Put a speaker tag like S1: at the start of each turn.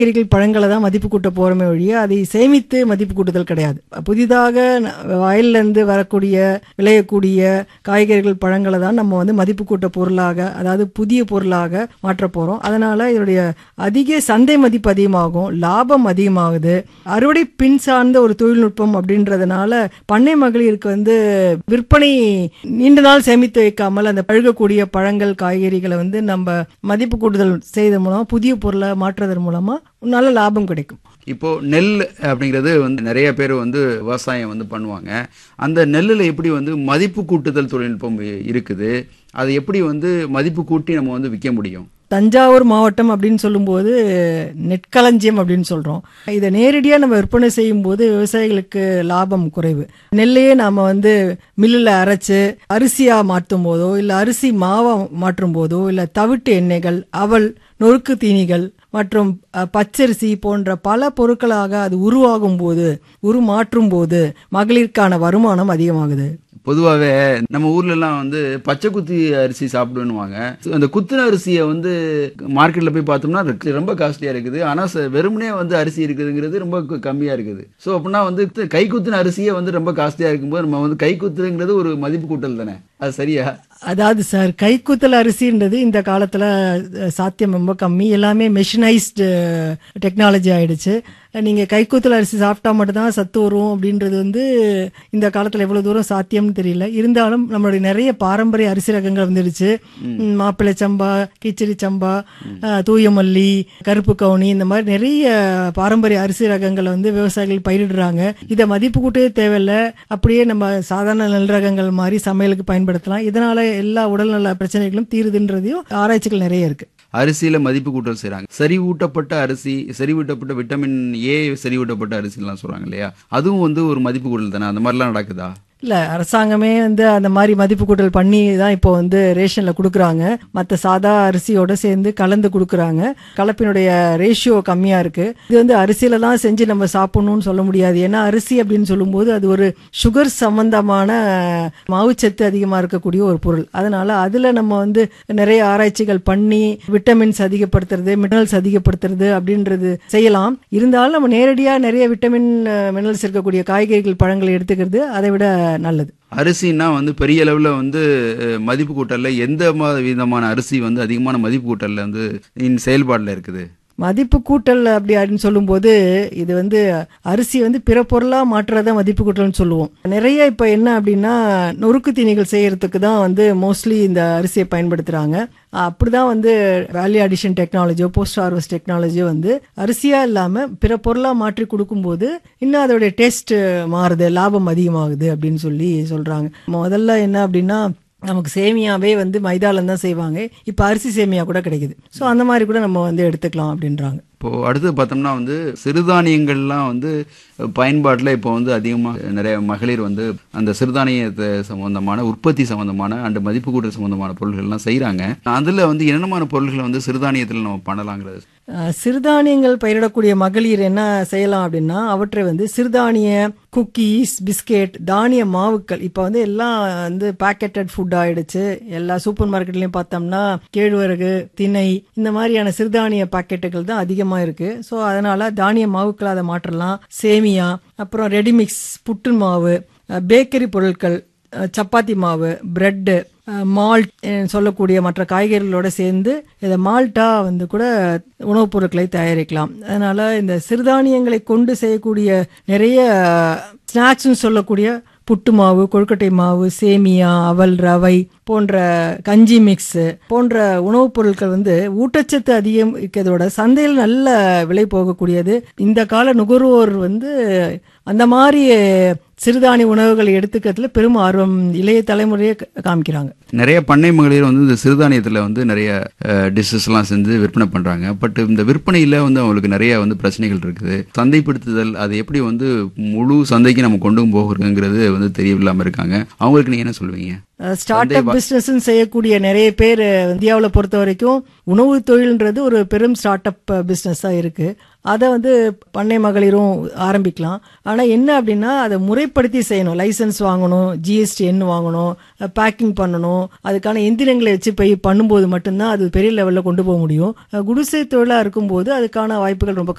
S1: காய்கறிகள் பழங்களை தான் மதிப்பு கூட்ட போறோமே ஒழிய அதை சேமித்து மதிப்பு கூட்டுதல் கிடையாது புதிதாக ந- வயல்ல இருந்து வரக்கூடிய விளையக்கூடிய காய்கறிகள் பழங்களை தான் நம்ம வந்து மதிப்பு கூட்ட பொருளாக அதாவது புதிய பொருளாக மாற்ற போறோம் அதனால இதனுடைய அதிக சந்தை மதிப்பு அதிகமாகும் லாபம் அதிகமாகுது அறுவடை பின் சார்ந்த ஒரு தொழில்நுட்பம் அப்படின்றதுனால பண்ணை மகளிருக்கு வந்து விற்பனை நீண்ட நாள் சேமித்து வைக்காமல் அந்த பழுகக்கூடிய பழங்கள் காய்கறிகளை வந்து நம்ம மதிப்பு கூட்டுதல் செய்தது மூலமா புதிய பொருளை மாற்றுவதன் மூலமா நல்ல லாபம் கிடைக்கும்
S2: இப்போ நெல் அப்படிங்கிறது வந்து நிறைய பேர் வந்து விவசாயம் வந்து பண்ணுவாங்க அந்த நெல்லில் எப்படி வந்து மதிப்பு கூட்டுதல் தொழில்நுட்பம் இ- இருக்குது அதை எப்படி வந்து மதிப்பு கூட்டி நம்ம வந்து விற்க முடியும்
S1: தஞ்சாவூர் மாவட்டம் அப்படின்னு சொல்லும்போது நெற்களஞ்சியம் அப்படின்னு சொல்றோம் இதை நேரடியாக நம்ம விற்பனை செய்யும் போது விவசாயிகளுக்கு லாபம் குறைவு நெல்லையே நாம வந்து மில்லில் அரைச்சு அரிசியா மாற்றும் போதோ இல்லை அரிசி மாவா மாற்றும் போதோ இல்லை தவிட்டு எண்ணெய்கள் அவல் நொறுக்கு தீனிகள் மற்றும் அஹ், பச்சரிசி போன்ற பல பொருட்களாக அது உருவாகும் போது உருமாற்றும் போது மகளிருக்கான வருமானம் அதிகமாகுது
S2: பொதுவாகவே நம்ம ஊர்ல எல்லாம் வந்து பச்சை குத்தி அரிசி சாப்பிடுவாங்க அந்த குத்துன அரிசியை வந்து மார்க்கெட்ல போய் பார்த்தோம்னா அது ரொம்ப காஸ்ட்லியா இருக்குது ஆனா ச- வெறுமனே வந்து அரிசி இருக்குதுங்கிறது ரொம்ப கு- கம்மியா இருக்குது ஸோ அப்படின்னா வந்து கு- கை குத்துன அரிசியே வந்து ரொம்ப காஸ்ட்லியா இருக்கும்போது நம்ம வந்து கை குத்துங்கிறது ஒரு மதிப்பு கூட்டல் தானே அது சரியா
S1: அதாவது சார் கைக்குத்தல் அரிசின்றது இந்த காலத்தில் சாத்தியம் ரொம்ப கம்மி எல்லாமே மெஷினைஸ்டு டெக்னாலஜி ஆயிடுச்சு நீங்கள் கைக்குத்தல் அரிசி சாப்பிட்டா மட்டும்தான் சத்து வரும் அப்படின்றது வந்து இந்த காலத்தில் எவ்வளோ தூரம் சாத்தியம்னு தெரியல இருந்தாலும் நம்மளுடைய நிறைய பாரம்பரிய அரிசி ரகங்கள் வந்துடுச்சு ம், மாப்பிள்ளை சம்பா கிச்சடி சம்பா அஹ், தூய மல்லி கருப்பு கவுனி இந்த மாதிரி நிறைய பாரம்பரிய அரிசி ரகங்களை வந்து விவசாயிகள் பயிரிடுறாங்க இதை மதிப்பு கூட்டவே தேவையில்லை அப்படியே நம்ம சாதாரண நெல் ரகங்கள் மாதிரி சமையலுக்கு பயன்படுத்தலாம் இதனால எல்லா உடல்நல பிரச்சனைகளும் தீருதுன்றதையும் ஆராய்ச்சிகள் நிறைய இருக்கு
S2: அரிசியில மதிப்பு கூட்டல் செய்றாங்க செறிவூட்டப்பட்ட அரிசி செறிவூட்டப்பட்ட விட்டமின் ஏ செறிவூட்டப்பட்ட அரிசிலாம் சொல்றாங்க இல்லையா அதுவும் வந்து ஒரு மதிப்பு கூட்டல் தானே அந்த மாதிரிலாம் நடக்குதா
S1: இல்ல அரசாங்கமே வந்து அந்த மாதிரி மதிப்பு கூட்டல் பண்ணி தான் இப்போ வந்து ரேஷன்ல கொடுக்குறாங்க மற்ற சாதா அரிசியோட சேர்ந்து கலந்து கொடுக்குறாங்க கலப்பினுடைய ரேஷியோ கம்மியா இருக்கு இது வந்து அரிசியில தான் செஞ்சு நம்ம சாப்பிடணும்னு சொல்ல முடியாது ஏன்னா அரிசி அப்படின்னு சொல்லும்போது அது ஒரு சுகர் சம்பந்தமான மாவுச்சத்து அதிகமா இருக்கக்கூடிய ஒரு பொருள் அதனால அதுல நம்ம வந்து நிறைய ஆராய்ச்சிகள் பண்ணி விட்டமின்ஸ் அதிகப்படுத்துறது மினரல்ஸ் அதிகப்படுத்துறது அப்படின்றது செய்யலாம் இருந்தாலும் நம்ம நேரடியா நிறைய விட்டமின் மினரல்ஸ் இருக்கக்கூடிய காய்கறிகள் பழங்களை எடுத்துக்கிறது அதை விட நல்லது
S2: அரிசின்னா வந்து பெரிய அளவில் வந்து அஹ், மதிப்பு கூட்டல்ல எந்த மா- விதமான அரிசி வந்து அதிகமான மதிப்பு கூட்டல்ல வந்து இன் செயல்பாட்டில் இருக்குது
S1: மதிப்பு கூட்டல் அப்படி அப்படின்னு சொல்லும்போது இது வந்து அரிசி வந்து பிற பொருளா மாற்றுறத மதிப்பு கூட்டல்னு சொல்லுவோம் நிறைய இப்போ என்ன அப்படின்னா நொறுக்கு தீனிகள் செய்யறதுக்கு தான் வந்து மோஸ்ட்லி இந்த அரிசியை பயன்படுத்துறாங்க அப்படிதான் வந்து வேல்யூ அடிஷன் டெக்னாலஜியோ போஸ்ட் ஹார்வெஸ்ட் டெக்னாலஜியோ வந்து அரிசியா இல்லாம பிற பொருளா மாற்றி கொடுக்கும்போது இன்னும் அதோடைய டேஸ்ட் மாறுது லாபம் அதிகமாகுது அப்படின்னு சொல்லி சொல்றாங்க முதல்ல என்ன அப்படின்னா நமக்கு சேமியாவே வந்து மைதால தான் செய்வாங்க இப்போ அரிசி சேமியா கூட கிடைக்குது ஸோ அந்த மாதிரி கூட நம்ம வந்து எடுத்துக்கலாம் அப்படின்றாங்க
S2: இப்போ அடுத்து பார்த்தோம்னா வந்து சிறுதானியங்கள்லாம் வந்து பயன்பாட்டில் இப்போ வந்து அதிகமாக நிறைய மகளிர் வந்து அந்த சிறுதானியத்தை சம்பந்தமான உற்பத்தி சம்பந்தமான அண்ட் மதிப்பு கூட்டல் சம்பந்தமான பொருள்கள்லாம் செய்கிறாங்க அதில் வந்து என்னென்னமான பொருள்களை வந்து சிறுதானியத்தில் நம்ம பண்ணலாங்கிறது
S1: அஹ், சிறுதானியங்கள் பயிரிடக்கூடிய மகளிர் என்ன செய்யலாம் அப்படின்னா அவற்றை வந்து சிறுதானிய குக்கீஸ் பிஸ்கெட் தானிய மாவுக்கள் இப்போ வந்து எல்லாம் வந்து பேக்கெட்டட் ஃபுட் ஆயிடுச்சு எல்லா சூப்பர் மார்க்கெட்லயும் பார்த்தோம்னா கேழ்வரகு திணை இந்த மாதிரியான சிறுதானிய பாக்கெட்டுகள் தான் அதிகமா இருக்கு ஸோ அதனால தானிய மாவுக்களை அதை மாற்றலாம் சேமியா அப்புறம் ரெடிமிக்ஸ் புட்டு மாவு அஹ், பேக்கரி பொருட்கள் அஹ், சப்பாத்தி மாவு பிரெட்டு மால்ட் சொல்லக்கூடிய மற்ற காய்கறிகளோட சேர்ந்து இதை மால்ட்டா வந்து கூட உணவுப் பொருட்களை தயாரிக்கலாம் அதனால இந்த சிறுதானியங்களை கொண்டு செய்யக்கூடிய நிறைய ஸ்நாக்ஸ்னு சொல்லக்கூடிய புட்டு மாவு கொழுக்கட்டை மாவு சேமியா அவல் ரவை போன்ற கஞ்சி மிக்ஸ் போன்ற உணவுப் பொருட்கள் வந்து ஊட்டச்சத்து அதிகம் இருக்கிறதோட சந்தையில் நல்ல விலை போகக்கூடியது இந்த கால நுகர்வோர் வந்து அந்த மாதிரி சிறுதானிய உணவுகளை எடுத்துக்கிறதுல பெரும் ஆர்வம் இளைய தலைமுறையை கா- காமிக்கிறாங்க
S2: நிறைய பண்ணை மகளிர் வந்து இந்த சிறுதானியத்தில் வந்து நிறைய டிஷ்ஷஸ்லாம் செஞ்சு விற்பனை பண்ணுறாங்க பட் இந்த விற்பனையில் வந்து அவங்களுக்கு நிறைய வந்து பிரச்சனைகள் இருக்குது சந்தைப்படுத்துதல் அதை எப்படி வந்து முழு சந்தைக்கு நம்ம கொண்டு போகிறோங்கிறது வந்து தெரியவில்லாமல் இருக்காங்க அவங்களுக்கு நீங்கள் என்ன சொல்லுவீங்க
S1: ஸ்டார்ட் அப் பிசினஸ் செய்யக்கூடிய நிறைய பேர் இந்தியாவில் பொறுத்த வரைக்கும் உணவு தொழில்ன்றது ஒரு பெரும் ஸ்டார்ட் அப் பிசினஸ் தான் இருக்கு அதை வந்து பண்ணை மகளிரும் ஆரம்பிக்கலாம் ஆனால் என்ன அப்படின்னா அதை முறைப்படுத்தி செய்யணும் லைசன்ஸ் வாங்கணும் ஜிஎஸ்டி எண் வாங்கணும் பேக்கிங் பண்ணணும் அதுக்கான எந்திரங்களை வச்சு போய் பண்ணும்போது மட்டும்தான் அது பெரிய லெவலில் கொண்டு போக முடியும் குடிசை தொழிலாக இருக்கும்போது அதுக்கான வாய்ப்புகள் ரொம்ப